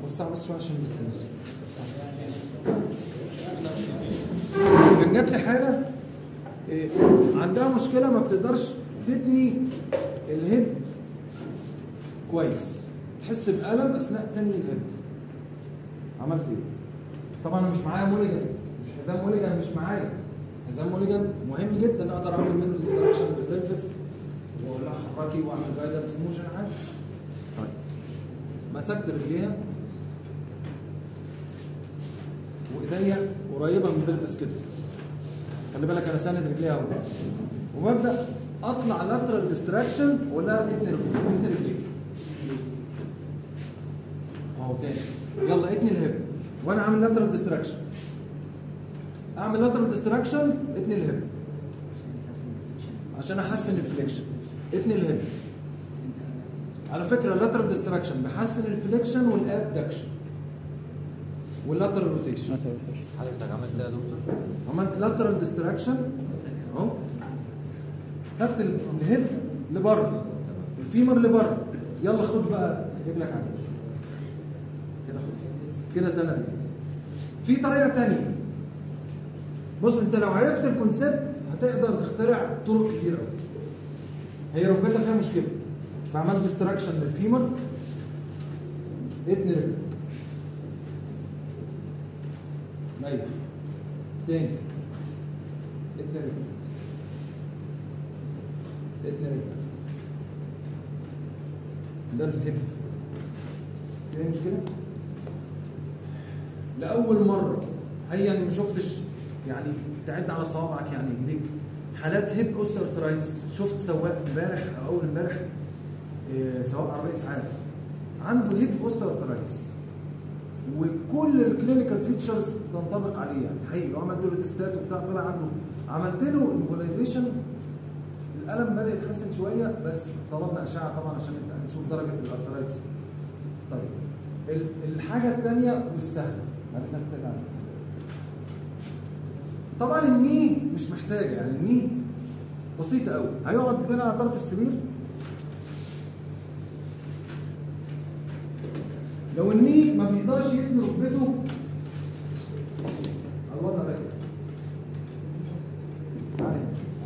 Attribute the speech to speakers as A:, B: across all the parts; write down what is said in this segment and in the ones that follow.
A: وسع بس شويه عشان بس كان جات لي حاله إيه، عندها مشكله ما بتقدرش تتني الهيب كويس تحس بألم اثناء تني الهيب عملت ايه؟ طبعا انا مش معايا موليجان مش حزام موليجان مش معايا حزام موليجان مهم جدا اقدر اعمل منه ديستراكشن بالبلفس واقول لها حركي واعمل جايدنس موشن عادي طيب مسكت رجليها وايديا قريبه من البلفس كده خلي بالك انا ساند رجليها اهو وببدا اطلع لاترال ديستراكشن واقول لها اتني رجليك اتني رجليك اهو تاني يلا اتني الهيب وانا عامل لاترال ديستراكشن اعمل لاترال ديستراكشن اتني الهيب عشان احسن الفليكشن اتني الهيب على فكره اللاترال ديستراكشن بيحسن الفليكشن والابدكشن واللاترال روتيشن
B: حضرتك عملت ايه يا دكتور؟
A: عملت لاترال ديستراكشن اهو خدت ال- الهيد لبره الفيمر لبره يلا خد بقى رجلك على الوش. كده خلاص كده تاني رجل. في طريقه تانية بص انت لو عرفت الكونسيبت هتقدر تخترع طرق كتير قوي هي ركبتها فيها مشكله فعملت ديستراكشن للفيمر اتني رجلك ريح تاني اتني رجل اتني رجل ده الهب في أي مشكلة؟ لأول مرة هيا أنا ما شفتش يعني تعد على صوابعك يعني ايديك حالات هيب اوسترثرايتس شفت سواق امبارح او اول امبارح إيه، سواق عربيه اسعاف عنده هيب اوسترثرايتس وكل الكلينيكال فيتشرز بتنطبق عليه يعني حقيقي وعملت له تيستات وبتاع طلع عنده عملت له الموبيلايزيشن الالم بدا يتحسن شويه بس طلبنا اشعه طبعا عشان نشوف درجه الارثرايتس طيب ال- الحاجه الثانيه والسهله معلش أنا محتاج أعمل. طبعا الني مش محتاجه يعني الني بسيطه قوي هيقعد كده على طرف السرير لو الني ما بيقدرش يتني ركبته على الوضع ده كده. تعالى.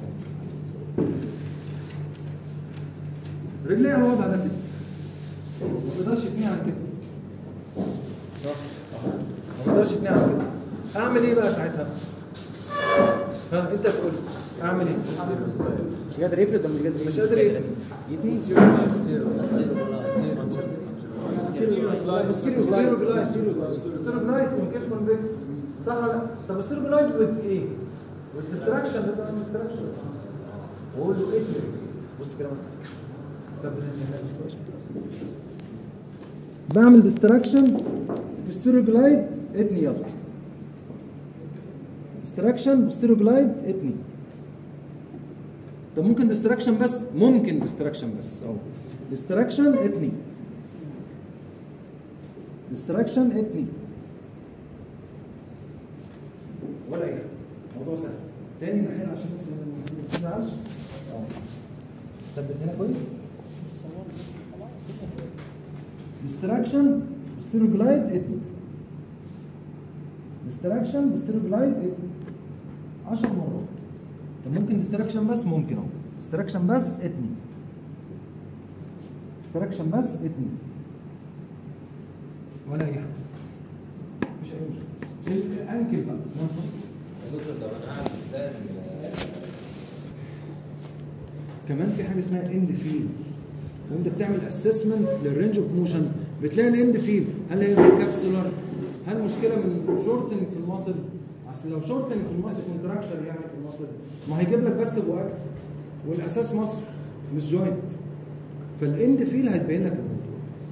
A: رجليه على الوضع ده كده ما بيقدرش يتنيها على كده صح صح ما بيقدرش يتنيها على كده اعمل ايه بقى ساعتها؟ ها انت تقول لي. اعمل ايه؟
C: مش قادر يفرد ولا مش قادر
A: مش قادر يتني
C: يتني
A: بوستيريو ستيرو جلايد ستيرو جلايد كونكيف كونفكس صح ولا لا؟ طب ستيرو جلايد وذ ايه؟ وذ ديستراكشن لازم اعمل ديستراكشن واقول له ايه بص كده ثبت بعمل ديستراكشن بوستيريو جلايد اتني يلا ديستراكشن بوستيريو جلايد اتني طب ممكن ديستراكشن بس ممكن ديستراكشن بس اهو ديستراكشن اتني ديستراكشن اتني ولا ايه موضوع سهل تاني ناحيه عشان بس ما تزعلش اه ثبت هنا كويس ديستراكشن ستيروجلايد اتني ديستراكشن ستيروجلايد اتني 10 مرات طب ممكن ديستراكشن بس ممكن اهو ديستراكشن بس اتني ديستراكشن بس اتني ولا اي حاجه مش اي مشكله الانكل بقى
B: يا دكتور طب انا هعمل ازاي
A: كمان في حاجه اسمها اند فيل وانت بتعمل اسسمنت للرينج اوف موشن بتلاقي الاند فيل هل هي كابسولار هل مشكله من شورتنج في المصل اصل لو شورتنج في المصل كونتراكشن يعني في المصل ما هيجيب لك بس بواكت والاساس مصل مش جوينت فالاند فيل هتبين لك الموضوع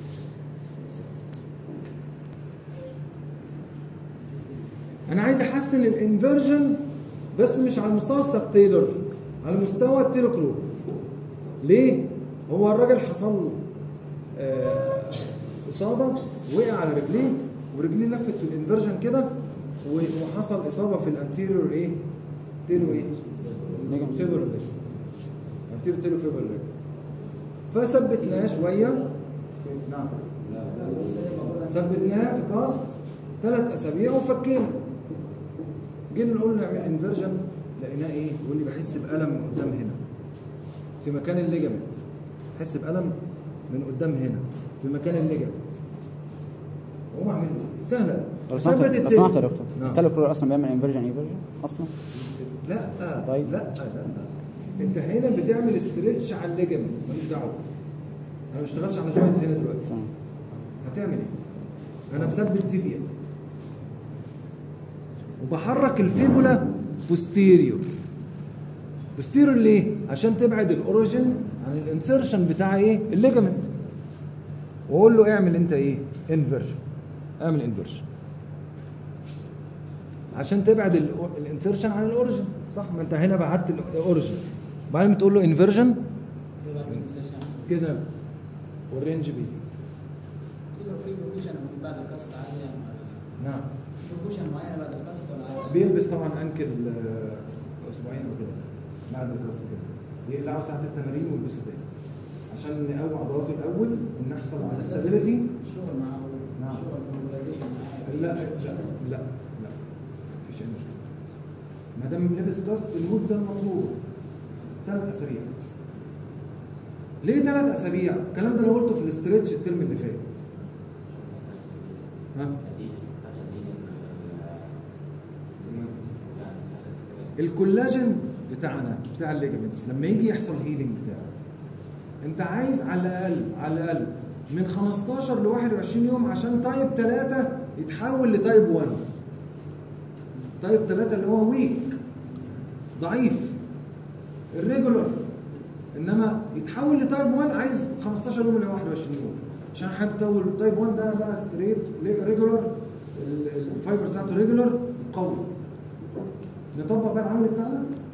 A: انا عايز احسن الانفرجن بس مش على مستوى السبتيلر على مستوى التيلوكرو ليه هو الراجل حصل له آه، اصابه وقع على رجليه ورجليه لفت في الانفرجن كده و- وحصل اصابه في الانتيريور ايه تيلو ايه فيبر ليفت انتيريور تيلو فيبر ليفت فثبتناه شويه نعم ثبتناه في كاست ثلاث اسابيع وفكينا جينا نقول له اعمل انفرجن لقيناه ايه؟ يقول لي بحس بالم من قدام هنا في مكان الليجمنت بحس بالم من قدام هنا في مكان الليجمنت هو اعمل له سهله
C: لو سمحت
A: ثبت
C: لو سمحت يا
A: التاني.
C: دكتور
A: نعم.
C: التلكرور اصلا بيعمل انفرجن انفرجن اصلا
A: لا
C: طيب.
A: لا لا لا انت هنا بتعمل استريتش على الليجمنت ماليش دعوه انا ما بشتغلش على جوينت هنا دلوقتي
C: تمام
A: هتعمل ايه؟ انا مثبت تيبيا وبحرك الفيبولا بوستيريور بوستيريور ليه؟ عشان تبعد الاوريجن عن الانسرشن بتاع ايه؟ الليجمنت واقول له اعمل انت ايه؟ انفرجن اعمل انفرجن عشان تبعد ال- الانسرشن عن الاوريجن صح ما انت هنا بعدت الاوريجن بعدين بتقول له انفرجن كده والرينج بيزيد
D: في بروكوشن بعد الكاست عادي يعني
A: نعم
D: بروكوشن معينه بعد الكاست ولا عادي؟
A: بيلبس طبعا انكل آه، اسبوعين او ثلاثه بعد الكاست كده يقلعوا ساعه التمارين ويلبسوا تاني عشان نقوي عضلاته الاول ونحصل على الاستابيليتي
D: شغل معاه
A: نعم.
D: شغل فورماليزيشن معاه
A: لا لا لا لا مفيش اي مشكله ما دام لبس كاست المده المطلوبه ثلاث اسابيع ليه ثلاث اسابيع؟ الكلام ده انا قلته في الاسترتش الترم اللي فات ها الكولاجين بتاعنا بتاع الليجمنتس لما يجي يحصل هيلينج بتاعه انت عايز على الاقل على الاقل من 15 ل 21 يوم عشان تايب 3 يتحول لتايب 1 تايب 3 اللي هو ويك ضعيف الريجولار انما يتحول لتايب 1 عايز 15 يوم ل 21 يوم عشان حابب تطول تايب 1 ده بقى ستريت ريجولار الفايبر بتاعته ريجولار قوي نطبق بقى العمل بتاعنا